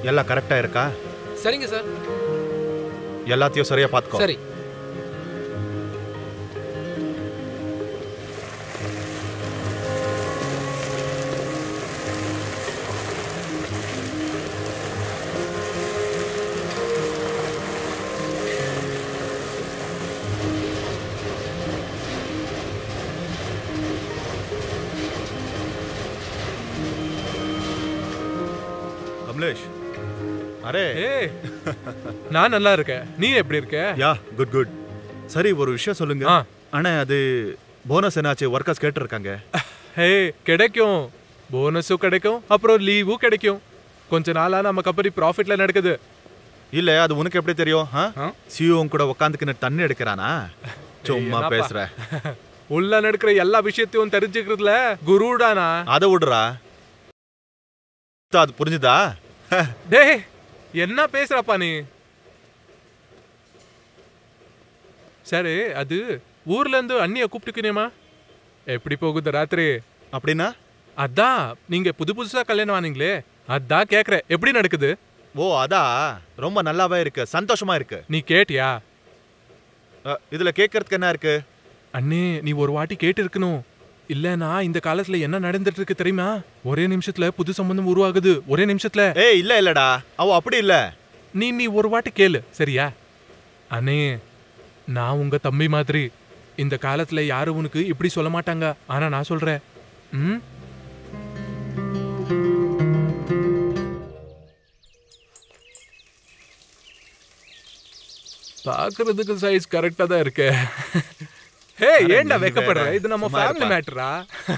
எல்லாம் கரெக்டா இருக்கா சரிங்க சார் எல்லாத்தையும் சரியா பாத்துக்கோ சரி கமலேஷ் அரே ஏய் நான் நல்லா இருக்கேன் நீ எப்படி இருக்க யா குட் குட் சரி ஒரு விஷயம் சொல்லுங்க ஆ. அண்ணா அது போனஸ் என்னாச்சு ஒர்க்கர்ஸ் கேட்டு இருக்காங்க ஹே கிடைக்கும் போனஸும் கிடைக்கும் அப்புறம் லீவும் கிடைக்கும் கொஞ்ச நாளா நம்ம கம்பெனி ப்ராஃபிட்ல நடக்குது இல்ல அது உனக்கு எப்படி தெரியும் ஆ? சிஓ கூட உட்காந்துக்கின்னு தண்ணி எடுக்கிறானா சும்மா என்னப்பா? பேசுற உள்ள நடக்கிற எல்லா விஷயத்தையும் தெரிஞ்சுக்கிறதுல குருடானா அதை விடுறா அது புரிஞ்சுதா டேய் என்ன பேசுறப்பா நீ சரி அது ஊர்ல இருந்து அண்ணிய கூப்பிட்டுக்கினேமா எப்படி போகுது ராத்திரி அப்படின்னா அதான் நீங்க புது புதுசா கல்யாணம் ஆனீங்களே அதான் கேக்குறேன் எப்படி நடக்குது ஓ அதா ரொம்ப நல்லாவே இருக்கு சந்தோஷமா இருக்கு நீ கேட்டியா அ, இதுல கேட்கறதுக்கு என்ன இருக்கு அண்ணே நீ ஒரு வாட்டி கேட்டு இருக்கணும் இல்லனா இந்த காலத்துல என்ன நடந்துட்டு இருக்கு தெரியுமா ஒரே நிமிஷத்துல புது சம்பந்தம் உருவாகுது ஒரே நிமிஷத்துல ஏய் இல்ல இல்லடா அவ அப்படி இல்ல நீ நீ ஒரு வாட்டி கேளு சரியா அண்ணே நான் உங்க தம்பி மாதிரி இந்த காலத்துல யாரும் உனக்கு இப்படி சொல்ல மாட்டாங்க ஆனா நான் சொல்றேன் ம் பாக்குறதுக்கு சைஸ் கரெக்டா தான் இருக்கு ஹே அட, ஏன்டா நீ வெக்கப்படுற வேற. இது நம்ம சும்மா ஃபேமிலி இருப்பா. மேட்டரா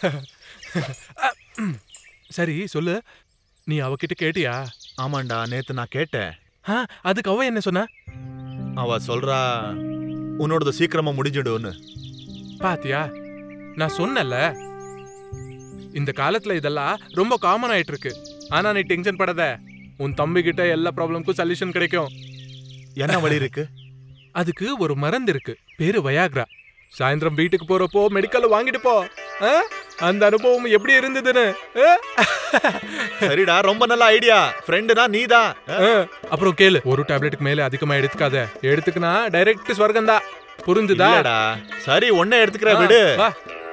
சரி சொல்லு நீ அவகிட்ட கேட்டியா ஆமாண்டா நேத்து நான் கேட்டேன் ஆ அதுக்கு அவ என்ன சொன்னா அவ சொல்றா உன்னோடது சீக்கிரமா முடிஞ்சிடும்னு பாத்தியா நான் சொன்னல இந்த காலத்துல இதெல்லாம் ரொம்ப காமன் ஆயிட்டு இருக்கு ஆனா நீ டென்ஷன் படாத உன் தம்பி கிட்ட எல்லா ப்ராப்ளம்க்கும் சொல்யூஷன் கிடைக்கும் என்ன வழி இருக்கு அதுக்கு ஒரு மருந்து இருக்கு பேரு வயாக்ரா சாயந்தரம் வீட்டுக்கு போறப்போ மெடிக்கல்ல வாங்கிட்டு போ ஆ? அந்த அனுபவம் எப்படி இருந்ததுன்னு ஆ? சரிடா ரொம்ப நல்ல ஐடியா ஃப்ரெண்டுனா நீதான் ஆ. அப்புறம் கேளு ஒரு டேப்லெட்டுக்கு மேல அதிகமா எடுத்துக்காத எடுத்துக்கினா டைரக்ட் ஸ்வர்க்கம் தான் புரிஞ்சுதா இல்லடா சரி ஒன்ன எடுத்துக்கிற ஆ, விடு வா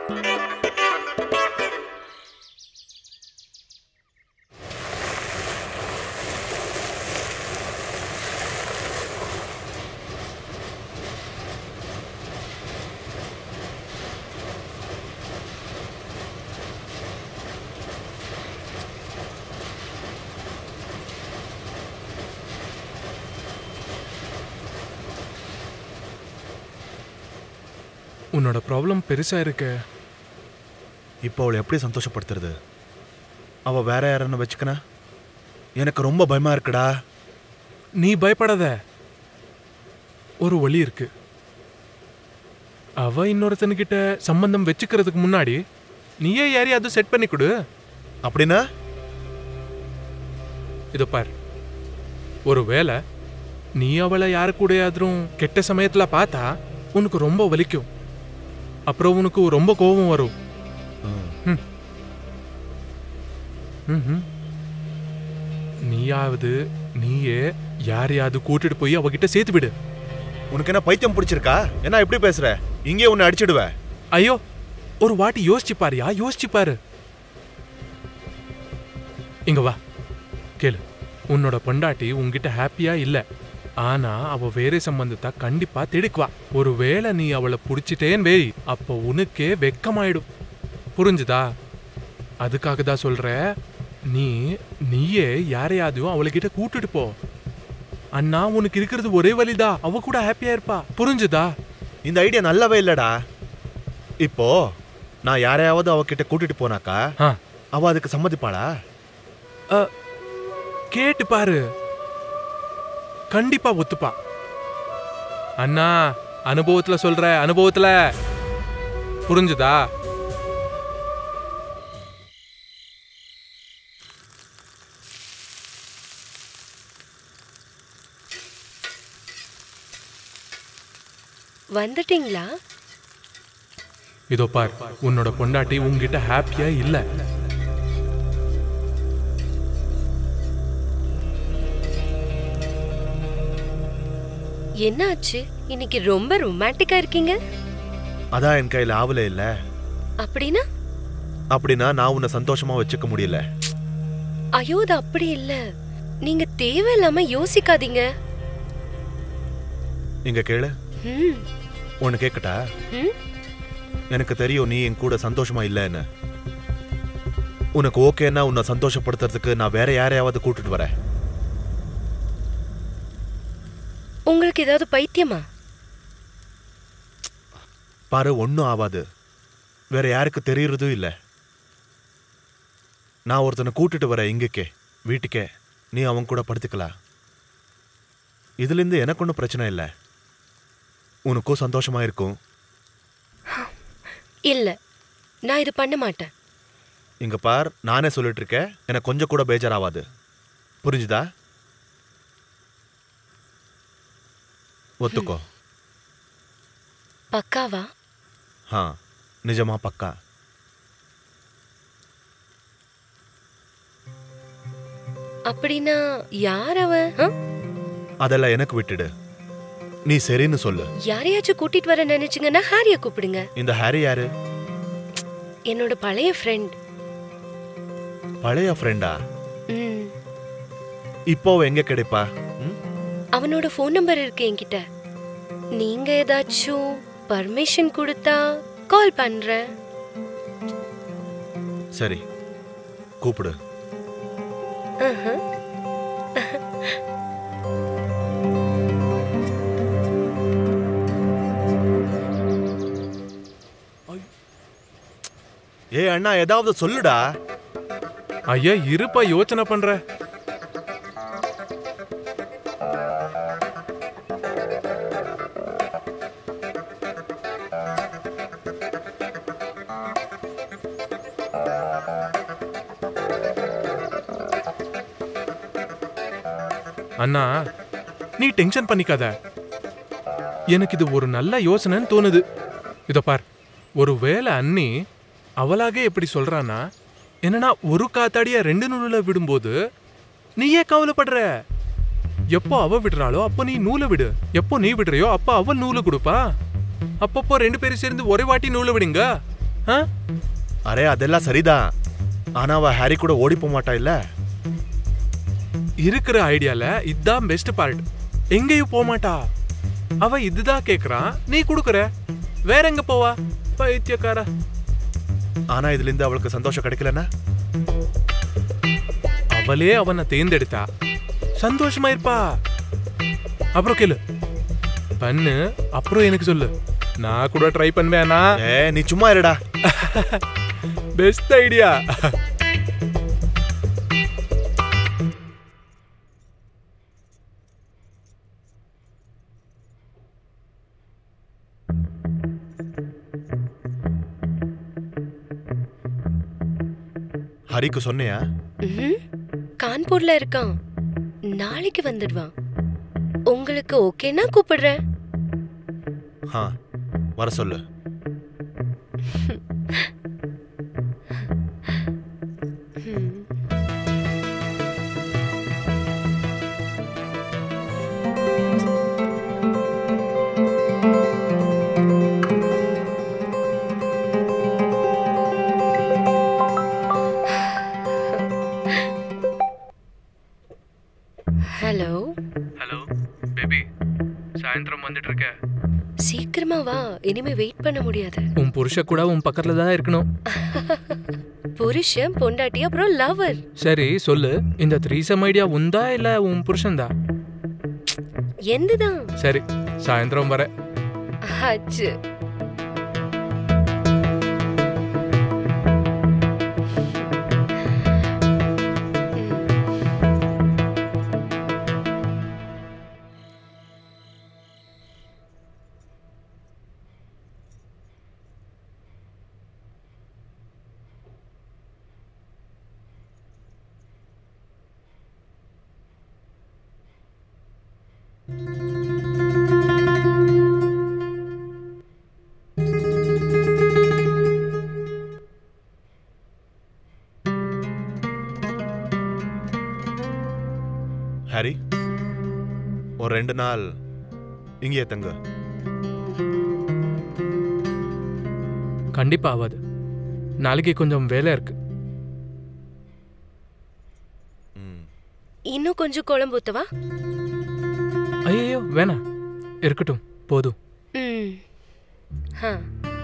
உன்னோட ப்ராப்ளம் பெருசா இருக்கு இப்போ அவளை எப்படி சந்தோஷப்படுத்துறது அவ வேற யாரன்னு வச்சுக்கனா எனக்கு ரொம்ப பயமா இருக்குடா நீ பயப்படாத ஒரு வழி இருக்கு அவ இன்னொருத்தனுக்கிட்ட சம்பந்தம் வச்சுக்கிறதுக்கு முன்னாடி நீயே யாரையாவது செட் பண்ணி கொடு அப்படின்னா இதோ பார் ஒருவேளை நீ அவளை யாரு கூடயாதும் கெட்ட சமயத்துல பார்த்தா உனக்கு ரொம்ப வலிக்கும் அப்புறம் உனக்கு ரொம்ப கோபம் வரும் ம்ஹும். நீயாவது நீயே யாரையாவது கூட்டிட்டு போய் அவகிட்ட சேர்த்து விடு உனக்கு என்ன பைத்தியம் பிடிச்சிருக்கா என்ன எப்படி பேசுற இங்கே உன்னை அடிச்சிடுவ ஐயோ ஒரு வாட்டி யோசிச்சு பாருயா யோசிச்சு பாரு இங்க வா கேளு உன்னோட பொண்டாட்டி உன்கிட்ட ஹாப்பியா இல்ல ஆனா அவ வேற சம்பந்தத்தை கண்டிப்பா திடுக்குவா ஒருவேளை நீ அவளை புடிச்சிட்டேன்னு வேய் அப்போ உனக்கே வெக்கமாயிடும் புரிஞ்சுதா அதுக்காக தான் சொல்ற நீ நீயே யாரையாதையும் அவளுக்கிட்ட கூட்டிட்டு போ அண்ணா உனக்கு இருக்கிறது ஒரே வழிதா அவ கூட ஹாப்பியா இருப்பா புரிஞ்சுதா இந்த ஐடியா நல்லாவே இல்லடா இப்போ நான் யாரையாவது அவகிட்ட கூட்டிட்டு போனாக்கா ஆ அவ அதுக்கு சம்மதிப்பாளா அ, கேட்டு பாரு கண்டிப்பா ஒத்துப்பா அண்ணா அனுபவத்துல சொல்ற அனுபவத்துல புரிஞ்சுதா வந்துட்டீங்களா இதோ பார் உன்னோட பொண்டாட்டி உன்கிட்ட ஹாப்பியா இல்ல என்னாச்சு இன்னைக்கு ரொம்ப ரொமான்டிக்கா இருக்கீங்க அதான் என் கையில் ஆவலே இல்லை அப்படின்னா அப்படின்னா நான் உன்னை சந்தோஷமா வச்சுக்க முடியல ஐயோ அது அப்படி இல்ல நீங்க தேவையில்லாம யோசிக்காதீங்க இங்க கேளு ம், ஒன்று கேட்கட்டா ம். எனக்கு தெரியும் நீ என் கூட சந்தோஷமா இல்லைன்னு உனக்கு ஓகேன்னா உன்னை சந்தோஷப்படுத்துறதுக்கு நான் வேற யாரையாவது கூட்டிட்டு வரேன் உங்களுக்கு ஏதாவது பைத்தியமா பாரு ஒன்றும் ஆகாது வேற யாருக்கு தெரியறதும் இல்லை நான் ஒருத்தனை கூட்டிட்டு வரேன் இங்கக்கே வீட்டுக்கே நீ அவன் கூட படுத்துக்கலாம் இதுலேருந்து எனக்கு ஒன்றும் பிரச்சனை இல்லை உனக்கும் சந்தோஷமா இருக்கும் இல்ல நான் இது பண்ண மாட்டேன் இங்க பார் நானே சொல்லிட்டு இருக்கேன் எனக்கு கொஞ்சம் கூட பேஜாராவாது புரிஞ்சுதா ஒத்துக்கோ பக்காவா ஹா நிஜமா பக்கா அப்படின்னா யார் அவன் ஆ? அதெல்லாம் எனக்கு விட்டுடு நீ சரின்னு சொல்லு யாரையாச்சும் கூட்டிட்டு வர நினைச்சீங்கன்னா ஹாரிய கூப்பிடுங்க இந்த ஹாரி யாரு என்னோட பழைய ஃப்ரெண்ட் பழைய ஃப்ரெண்டா ம் இப்போ அவ எங்க கிடைப்பா ம்? அவனோட ஃபோன் நம்பர் இருக்கு என்கிட்ட நீங்க ஏதாச்சும் பர்மிஷன் கொடுத்தா கால் பண்றேன் சரி கூப்பிடு ஆஹா. ஏய் அண்ணா ஏதாவது சொல்லுடா ஐயா இருப்பா யோசனை பண்ற அண்ணா நீ டென்ஷன் பண்ணிக்காத எனக்கு இது ஒரு நல்ல யோசனைன்னு தோணுது இத பார் ஒரு வேளை அண்ணி அவளாக எப்படி சொல்றானா என்னன்னா ஒரு காத்தாடிய ரெண்டு நூலுல விடும்போது நீ ஏன் கவலைப்படுற எப்போ அவ விடுறாளோ அப்போ நீ நூலை விடு எப்போ நீ விடுறியோ அப்போ அவள் நூலை கொடுப்பா அப்பப்போ ரெண்டு பேரும் சேர்ந்து ஒரே வாட்டி நூலை விடுங்க ஆ? அரே அதெல்லாம் சரிதான் ஆனா அவ ஹாரி கூட ஓடி போக மாட்டா இல்ல இருக்கிற ஐடியால இதுதான் பெஸ்ட் பார்ட் எங்கேயும் போக மாட்டா அவ இதுதான் கேக்குறான் நீ கொடுக்குற வேற எங்க போவா பைத்தியக்காரா ஆனா இதுல இருந்து அவளுக்கு சந்தோஷம் கிடைக்கலன்னா அவளே அவனை தேர்ந்தெடுத்தா சந்தோஷமா இருப்பா அப்புறம் கேளு பண்ணு அப்புறம் எனக்கு சொல்லு நான் கூட ட்ரை பண்ணுவேனா ஏ நீ சும்மா இருடா பெஸ்ட் ஐடியா ஹரிக்கு சொன்னியா ம்ஹும். கான்பூர்ல இருக்கான் நாளைக்கு வந்துடுவான் உங்களுக்கு ஓகேனா கூப்பிடுறேன் ஹா வர சொல்லு ம். ஹலோ ஹலோ பேபி சாயந்தரம் வந்துட்டு இருக்க சீக்கிரமா வா இனிமே வெயிட் பண்ண முடியாது உன் புருஷ கூட உன் பக்கத்துல தான் இருக்கணும் புருஷன் பொண்டாட்டி அப்புறம் லவர் சரி சொல்லு இந்த த்ரீசம் ஐடியா உந்தா இல்ல உன் புருஷன்தா எந்துதான் சரி சாயந்தரம் வர ஆச்சு ஹாரி ஒரு ரெண்டு நாள் இங்கேயே தங்க கண்டிப்பா ஆகாது நாளைக்கு கொஞ்சம் வேலை இருக்கு ம் இன்னும் கொஞ்சம் குழம்பு ஊத்தவா ஐயோ வேணாம் இருக்கட்டும் போதும் ம் ஹா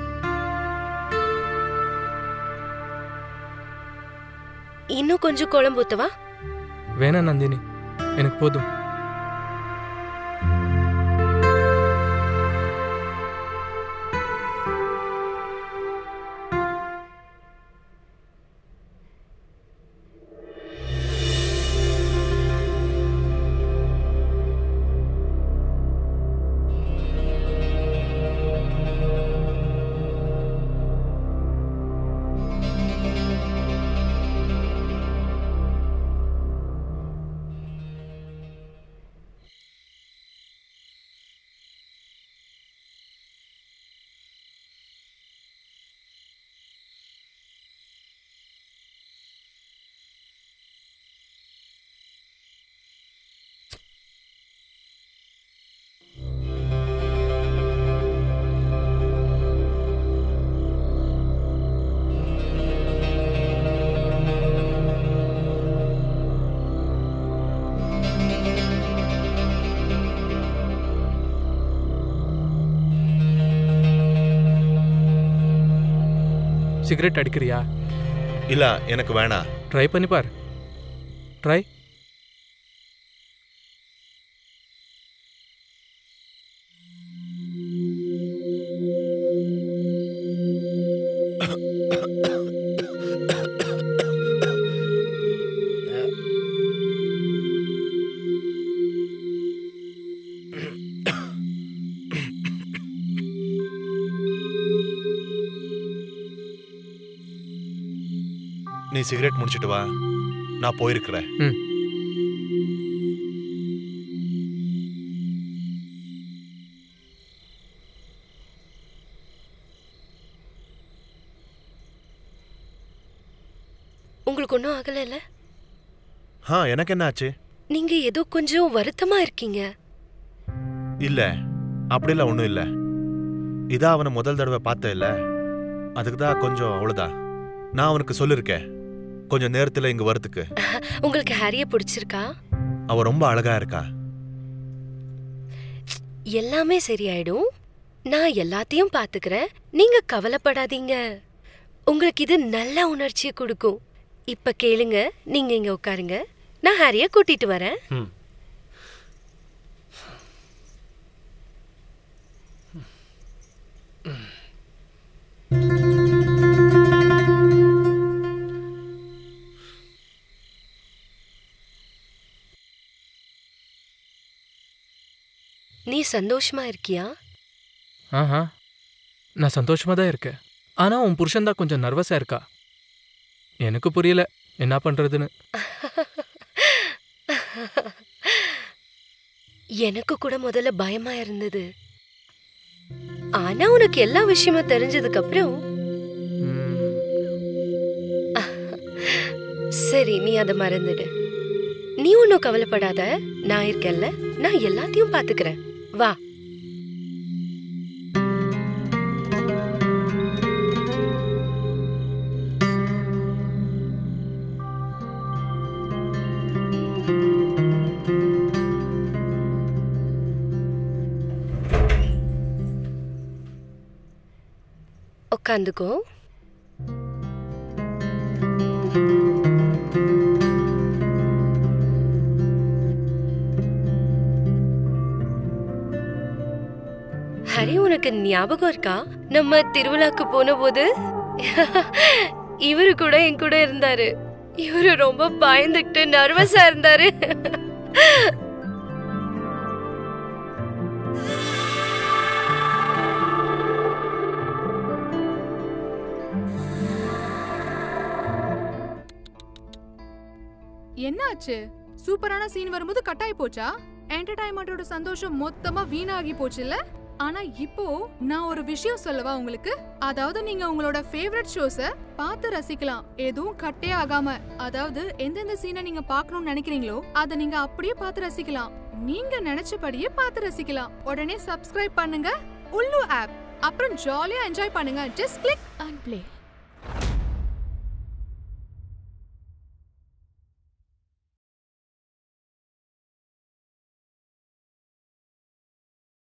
இன்னும் கொஞ்சம் குழம்பு ஊத்தவா வேணாம் நந்தினி எனக்கு போதும் சிகரெட் அடிக்கிறியா இல்ல எனக்கு வேணாம் ட்ரை பண்ணி பார் ட்ரை நீ சிகரெட் முடிச்சிட்டு வா நான் போயிருக்கிறேன் ம் உங்களுக்கு ஒன்றும் ஆகலைல்ல ஆ எனக்கு என்ன ஆச்சு நீங்க ஏதோ கொஞ்சம் வருத்தமா இருக்கீங்க இல்ல அப்படிலாம் ஒன்றும் இல்ல இதா அவனை முதல் தடவை பார்த்த இல்ல அதுக்கு தான் கொஞ்சம் அவ்வளோதான் நான் அவனுக்கு சொல்லிருக்கேன் கொஞ்சம் நேரத்துல இங்க வரதுக்கு உங்களுக்கு ஹாரிய பிடிச்சிருக்கா அவ ரொம்ப அழகா இருக்கா எல்லாமே சரியாயிடும் நான் எல்லாத்தையும் பாத்துக்கிறேன் நீங்க கவலைப்படாதீங்க உங்களுக்கு இது நல்ல உணர்ச்சியை கொடுக்கும் இப்ப கேளுங்க நீங்க இங்க உட்காருங்க நான் ஹாரிய கூட்டிட்டு வரேன் ம் நீ சந்தோஷமா இருக்கியா ஆஹா நான் சந்தோஷமா தான் இருக்கேன் ஆனா உன் புருஷன் தான் கொஞ்சம் நர்வஸா இருக்கா எனக்கு புரியல என்ன பண்றதுன்னு எனக்கு கூட முதல்ல பயமா இருந்தது ஆனா உனக்கு எல்லா விஷயமும் தெரிஞ்சதுக்கு அப்புறம் ம், சரி நீ அதை மறந்துடு நீ ஒன்னும் கவலைப்படாத நான் இருக்கேன்ல நான் எல்லாத்தையும் பாத்துக்கிறேன் வா உட்காந்துக்கோ ஹரி உனக்கு ஞாபகம் இருக்கா நம்ம திருவிழாக்கு போன போது இவரு கூட என் கூட இருந்தாரு இவரு ரொம்ப பயந்துக்கிட்டு நர்வஸா இருந்தாரு என்னாச்சு சூப்பரான சீன் வரும்போது கட்டாயி போச்சா என்டர்டைன்மெண்டோட சந்தோஷம் மொத்தமா வீணாகி போச்சுல்ல ஆனா இப்போ நான் ஒரு விஷயம் சொல்லவா உங்களுக்கு அதாவது நீங்க உங்களோட ஃபேவரட் ஷோஸ பார்த்து ரசிக்கலாம் எதுவும் கட்டே ஆகாம அதாவது எந்தெந்த சீனை நீங்க பார்க்கணும்னு நினைக்கிறீங்களோ அதை நீங்க அப்படியே பார்த்து ரசிக்கலாம் நீங்க நினைச்சபடியே பார்த்து ரசிக்கலாம் உடனே சப்ஸ்கிரைப் பண்ணுங்க உள்ளு ஆப் அப்புறம் ஜாலியா என்ஜாய் பண்ணுங்க ஜஸ்ட் கிளிக் அண்ட் ப்ளே